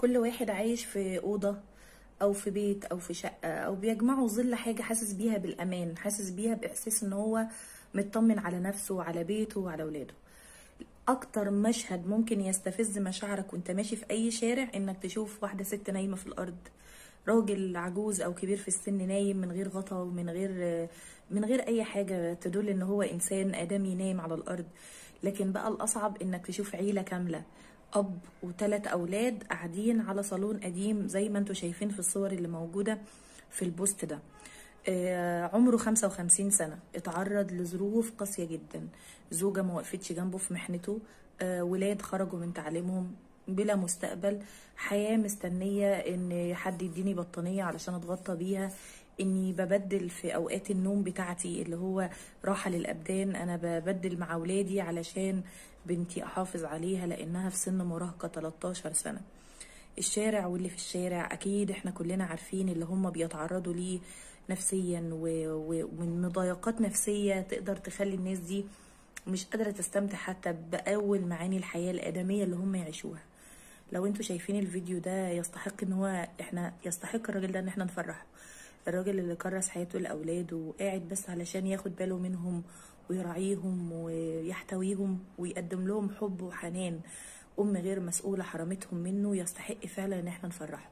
كل واحد عايش في اوضه او في بيت او في شقه او بيجمعوا ظل حاجه حاسس بيها بالامان حاسس بيها باحساس ان هو مطمن على نفسه وعلى بيته وعلى اولاده اكتر مشهد ممكن يستفز مشاعرك وانت ماشي في اي شارع انك تشوف واحده ست نايمه في الارض راجل عجوز او كبير في السن نايم من غير غطا ومن غير من غير اي حاجه تدل ان هو انسان ادمي نايم على الارض لكن بقى الاصعب انك تشوف عيله كامله اب وثلاث اولاد قاعدين على صالون قديم زي ما انتم شايفين في الصور اللي موجوده في البوست ده آه، عمره 55 سنة اتعرض لظروف قاسية جدا زوجة ما وقفتش جنبه في محنته آه، ولاد خرجوا من تعليمهم بلا مستقبل حياة مستنية ان حد يديني بطانية علشان اتغطى بيها اني ببدل في اوقات النوم بتاعتي اللي هو راحة للابدان انا ببدل مع اولادي علشان بنتي احافظ عليها لانها في سن مراهقة 13 سنة الشارع واللي في الشارع اكيد احنا كلنا عارفين اللي هم بيتعرضوا ليه نفسيا و- و- ومن مضايقات نفسية تقدر تخلي الناس دي مش قادرة تستمتع حتى بأول معاني الحياة الآدمية اللي هم يعيشوها لو انتوا شايفين الفيديو ده يستحق ان هو احنا يستحق الراجل ده ان احنا نفرحه الراجل اللي كرس حياته لأولاده وقاعد بس علشان ياخد باله منهم ويراعيهم ويحتويهم ويقدم لهم حب وحنان أم غير مسؤولة حرمتهم منه يستحق فعلا ان احنا نفرحه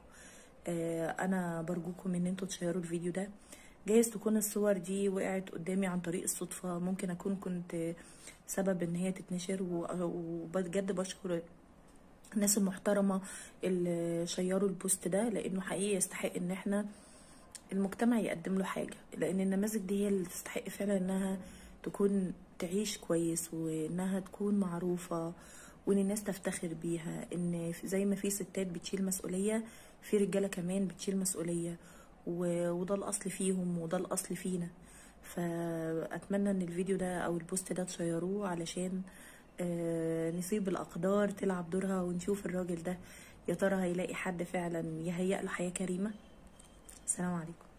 آه، انا برجوكم ان انتوا تشيروا الفيديو ده جايز تكون الصور دي وقعت قدامي عن طريق الصدفة ممكن اكون كنت سبب ان هي تتنشر و- وبجد بشكر الناس المحترمة اللي شيروا البوست ده لانه حقيقي يستحق ان احنا المجتمع يقدم له حاجة لان النماذج دي هي اللي تستحق فعلا انها تكون تعيش كويس وانها تكون معروفة وان الناس تفتخر بيها ان في- زي ما في ستات بتشيل مسؤولية في رجالة كمان بتشيل مسؤولية و- وده الاصل فيهم وده الاصل فينا فاتمنى ان الفيديو ده او البوست ده تشيروه علشان آه، نسيب الاقدار تلعب دورها ونشوف الراجل ده يا ترى هيلاقي حد فعلا يهيأ له حياة كريمة السلام عليكم